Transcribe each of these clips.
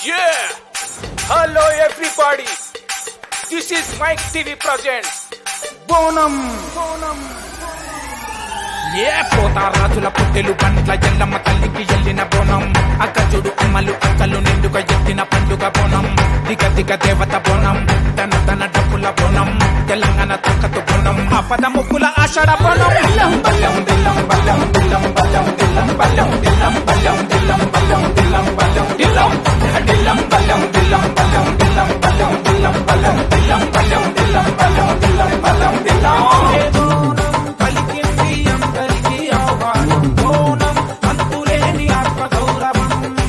Yeah! Hello everybody! This is Mike TV Presents Bonam! Bonam! ఏ పోతా రాజుల పుట్టెలు పండ్ల ఎల్లమ్మ తల్లికి ఎల్లిన బోనం అక్కజుడు అమ్మలు అక్కలు నిండుగా ఎత్తిన పండుగ బోనం దిగ దిగ దేవత బోనం తన తన డబ్బుల బోనం తెలంగాణ తక్కతు బోనం ఆపద ముక్కుల ఆషాఢ బోనం దిల్లం బల్లం దిల్లం బల్లం దిల్లం బల్లం దిల్లం బల్లం దిల్లం బల్లం దిల్లం బల్లం దిల్లం బల్లం దిల్లం దిల్లం బల్లం దిల్లం బల్లం దిల్లం బల్లం దిల్లం బల్లం దిల్లం బల్లం దిల్లం బల్లం దిల్లం బల్లం దిల్లం పలికింది అందరికీ ఆహ్వానం బోనం అంతులేని ఆత్మ గౌరవం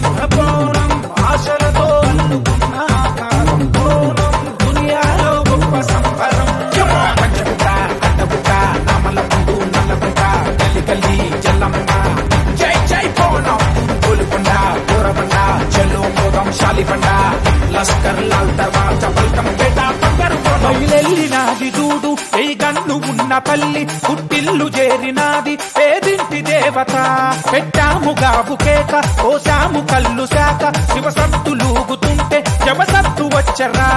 బోనం ఆశలతో అల్లుకున్న ఆకారం బోనం దునియాలో గొప్ప సంబరం పంచగుట్ట అడ్డగుట్ట నామల ముందు నల్లగుట్ట గల్లి గల్లి జల్లమ్మ జై జై బోనం గోలుకొండ గోరబండ చెల్లు మోదం శాలిబండ లస్కర్ లాల్ దర్వాజ బల్కం పేట బంగారు బయలెల్లినాది చూడు ఏ గన్ను ఉన్న తల్లి పుట్టిల్లు చేరినాది పేదింటి దేవత పెట్టాము గాబు కేక కోసాము కల్లు శాఖ శివసత్తులూగుతుంటే జవసత్తు వచ్చరా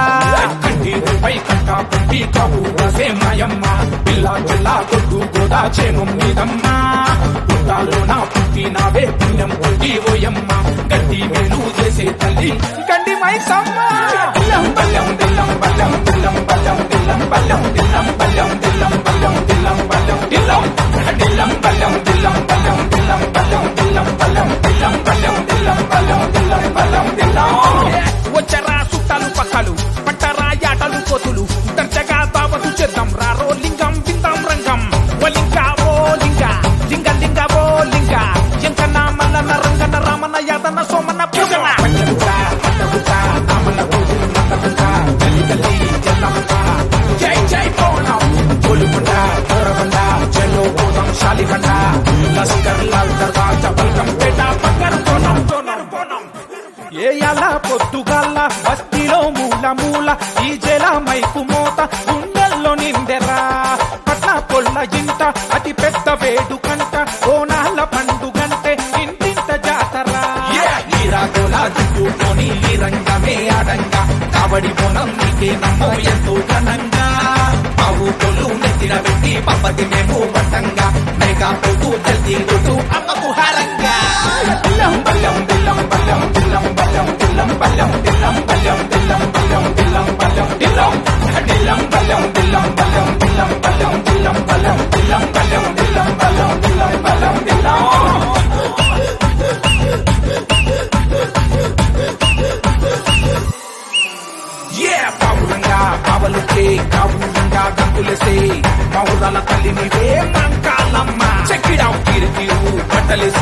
కంటిపై కంట పుట్టి కవు రసే మాయమ్మ పిల్ల పిల్ల కొట్టు గోదా చేను మీదమ్మ పుట్టాలో నా పుట్టి నావే పుణ్యం పుట్టి ఓయమ్మ గట్టి మేలు చేసే తల్లి గండి మైసమ్మ దిల్లం బల్లం దిల్లం బల్లం దిల్లం బల్లం దిల్లం బల్లం దిల్లం బల్లం దిల్లం బల్లం దిల్లం బల్లం దిల్లం దిల్లం బల్లం దిల్లం బల్లం దిల్లం బల్లం దిల్లం బల్లం దిల్లం బల్లం దిల్లం బల్లం దిల్లం బల్లం దిల్లం వచ్చరా చుట్టాలు పక్కలు పట్టరా యాటలు కోతులు దర్జగా దావతు చేద్దాం రారో లింగం విందాం రంగం ఓలింగా ఓ లింగ లింగ లింగ ఓ లింగ ఎంకన్న మల్లన్న రంగన్న రామన్న యాదన్న సోమన్న పూజన పంచగుట్ట పట్టగుట్ట నామన్న రోజు నల్లగుట్ట గల్లి గల్లి జల్లమ్మ జై జై బోనం గోలుకొండ గోరబండ చెల్లో బోధం శాలిబండ లస్కర్ లాల్ దర్వాజ బల్కం పేట బంగారు బోనం బోనం బోనం ఏయాల పొద్దుగాల బస్తీలో మూల మూల ఈ జల మైకు మోత గుండెల్లో నిండెరా పట్ల పొల్ల ఇంట అతి పెద్ద వేడుకంట ఓనాల పండుగంటే ఇంటింట జాతరా ఈరాగోల చుట్టుకొని ఈ రంగమే ఆడంగా కబడి బోనం నీకే నమ్మో ఎంతో ఘనంగా ఆవు కొలు నెత్తిన పెట్టి పప్పది మేము పట్టంగా మేఘా పొద్దు జల్దీ రోజు అమ్మకు హారంగా దిల్లం బల్లం దిల్లం బల్లం దిల్లం బల్లం దిల్లం బల్లం దిల్లం బల్లం దిల్లం బల్లం దిల్లం బల్లం దిల్లం దిల్లం బల్లం దిల్లం బల్లం దిల్లం బల్లం దిల్లం బల్లం దిల్లం బల్లం దిల్లం బల్లం దిల్లం బల్లం దిల్లం Yeah, పౌరంగా పవలుకే కౌరంగా గంతులేసే పౌరాల తల్లి నీవే మంకాలమ్మ చెక్కిడావు కీర్తివు బట్టలేసి